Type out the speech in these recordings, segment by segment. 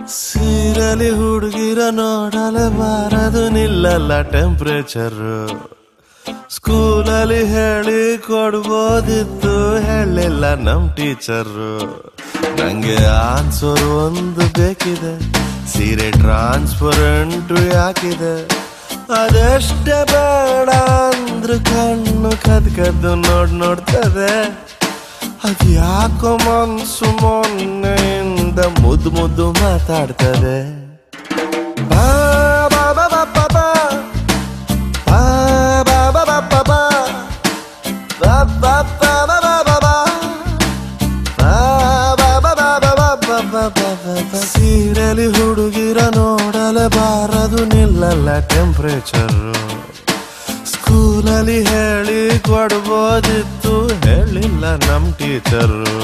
ಸೀರಲಿ ಹುಡುಗಿರ ನೋಡಲೆ ಬಾರದು ನಿಲ್ಲಲ್ಲ ಟೆಂಪ್ರೇಚರ್ ಸ್ಕೂಲಲ್ಲಿ ಹೇಳಿ ಕೊಡ್ಬೋದಿತ್ತು ಹೇಳಿಲ್ಲ ನಮ್ ಟೀಚರ್ ನಂಗೆ ಆನ್ಸರ್ ಒಂದು ಬೇಕಿದೆ ಸೀರೆ ಟ್ರಾನ್ಸ್ಪರೆಂಟ್ ಯಾಕಿದೆ ಅದೆಷ್ಟೇ ಬೇಡ ಅಂದ್ರು ಕಣ್ಣು ಕದ್ ಕದ್ದು ನೋಡ್ ನೋಡ್ತದೆ ಅದ್ ಯಾಕೋ ಮನ್ಸು ಮೊನ್ನೆಯಿಂದ ಮುದ್ದು ಮುದ್ದು ಮಾತಾಡ್ತದೆ ಬಾ ಬಾ ಬಾ ಬಾ ಬಾ ಬಾ. ಬಾ ಬಾ ಬಾ ಬಾ ಬಾ ಬಾ. ಬಾ ಬಾ ಬಾ ಬಾ ಬಾ ಬಾ ಬಾ. ಬಾ ಬಾ ಬಾ ಬಾ ಬಾ ಬಾ ಬಾ ಬಾ ಬಾ ಬಾ ಬಾ. ಸೀರೆಲಿ ಹುಡುಗಿರ ನೋಡಲೇಬಾರದು ನಿಲ್ಲಲ್ಲ ಟೆಂಪ್ರೇಚರ್ ಸ್ಕೂಲಲ್ಲಿ ಹೇಳಿ ಕೊಡ್ಬೋದಿತ್ತು ಹೇಳಿಲ್ಲ ನಮ್ ಟೀಚರು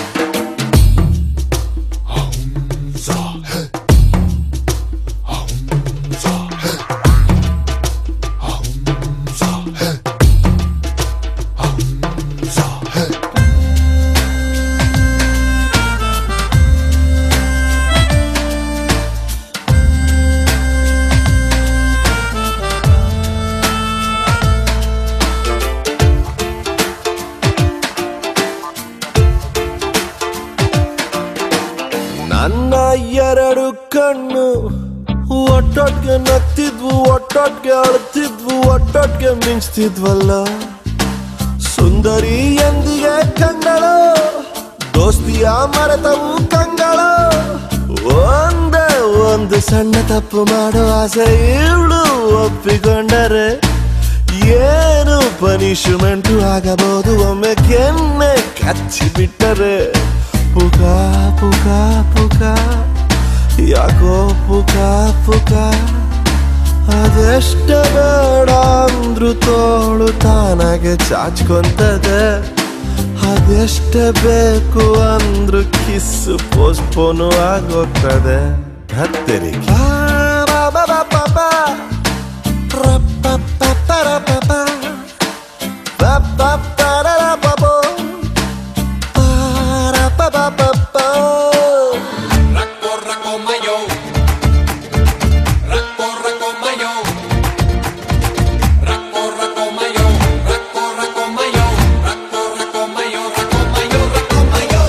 ನನ್ನ ಎರಡು ಕಣ್ಣು ಒಟ್ಟೊಟ್ಗೆ ನಗ್ತಿದ್ವು ಒಟ್ಟೊಟ್ಗೆ ಅಳ್ತಿದ್ವು ಒಟ್ಟೊಟ್ಗೆ ಮಿಂಚ್ತಿದ್ವಲ್ಲ ಸುಂದರಿ ಎಂದಿಗೆ ಕಂಗಳು ದೋಸ್ತಿಯ ಮರೆತವು ಕಂಗಳು ಒಂದೇ ಒಂದು ಸಣ್ಣ ತಪ್ಪು ಮಾಡೋ ಆಸೆ ಇವಳು ಒಪ್ಪಿಕೊಂಡರೆ ಏನು ಪನಿಷ್ಮೆಂಟು ಆಗಬಹುದು ಒಮ್ಮೆ ಕೆನ್ನೆ ಕಚ್ಚಿ ಬಿಟ್ಟರೆ ಪುಕ ಪುಕ ಪುಕ ಯಾಕೋ ಪುಕ ಪುಕ ಅದೆಷ್ಟ ಬೇಡ ಅಂದ್ರು ತೋಳು ತಾನಾಗೆ ಚಾಚ್ಕೊಂತದೆ ಅದೆಷ್ಟ ಬೇಕು ಅಂದ್ರು ಕಿಸ್ಸು ಪೋಸ್ಟ್ಪೋನು ಆಗೋಗ್ತದೆ ಹತ್ತಿರಿಕೆ ಬಾ ಬಾ ಬಾ ಬಾ ಬಾ. Ra-pa-pa-pa-ra-pa-pa. Pa-pa-pa-ra-ra-pa-po. Pa-ra-pa-pa-pa-pa. Racco, racco, mayo. Racco, racco, mayo. Racco, racco, mayo. Racco, racco, mayo. Racco, racco, mayo. Racco, mayo, racco, mayo.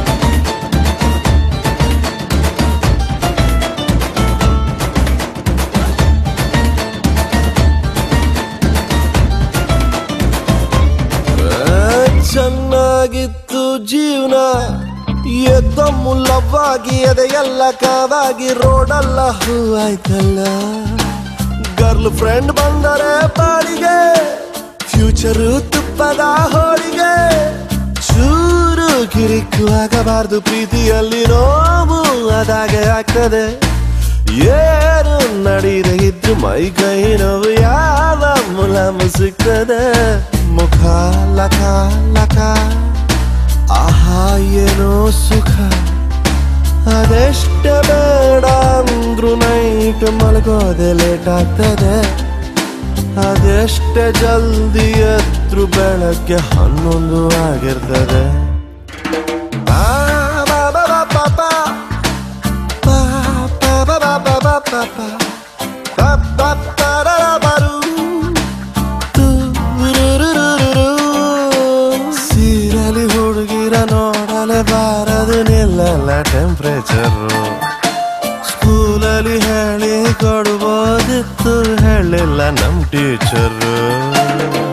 ಚೆನ್ನಾಗಿತ್ತು ಜೀವನ ಎದ್ದಮ್ಮು ಲವ್ವಾಗಿ ಎದೆಯೆಲ್ಲ ಕಾವಾಗಿ ರೋಡಲ್ಲ ಹೂವಾಯ್ತಲ್ಲ ಗರ್ಲ್ ಫ್ರೆಂಡ್ ಬಂದರೆ ಬಾಡಿಗೆ ಫ್ಯೂಚರು ತುಪ್ಪದ ಹೋಳಿಗೆ ಚೂರು ಕಿರಿಕು ಆಗಬಾರ್ದು ಪ್ರೀತಿಯಲ್ಲಿ ನೋವು ಅದಾಗೆ ಆಗ್ತದೆ ಏನು ನಡೀದೆ ಇದ್ರು ಮೈ ಕೈ ನೋವು ಯಾವ ಮುಲಾಮು ಸಿಗ್ತದೆ ಮುಖ ಲಕ ಲಕ ಆಹಾ ಏನೋ ಸುಖ ಅದೆಷ್ಟ ಬೇಡ ಅಂದ್ರು ನೈಟ್ ಮಲಗೋದೆ ಲೇಟ್ ಆಗ್ತದೆ ಅದೆಷ್ಟ ಜಲ್ದಿ ಎದ್ರು ಬೆಳಗ್ಗೆ ಹನ್ನೊಂದು ಆಗಿರ್ತದೆ ಆ, ಬಾ, ಬಾ, ಬಾ, ಬಾ, ಬಾ. ಬಾ, ಬಾ, ಬಾ, ಬಾ, ಬಾ, ಬಾ, ಬಾ, ಬಾ. ಬಾ, ಬಾ, ಬಾ, ರಾ, ರಾ, ಬಾರು. ತುರುರುರುರುರು. ಸೀರಲಿ ಹುಡುಗಿರ ನೋಡಲೆ ಬಾರದು ನಿಲ್ಲಲ್ಲ ಟೆಂಪ್ರೇಚರು ಸ್ಕೂಲಲ್ಲಿ ಹೇಳಿ ಕೊಡ್ಬೋದಿತ್ತು ಹೇಳಿಲ್ಲ ನಮ್ ಟೀಚರು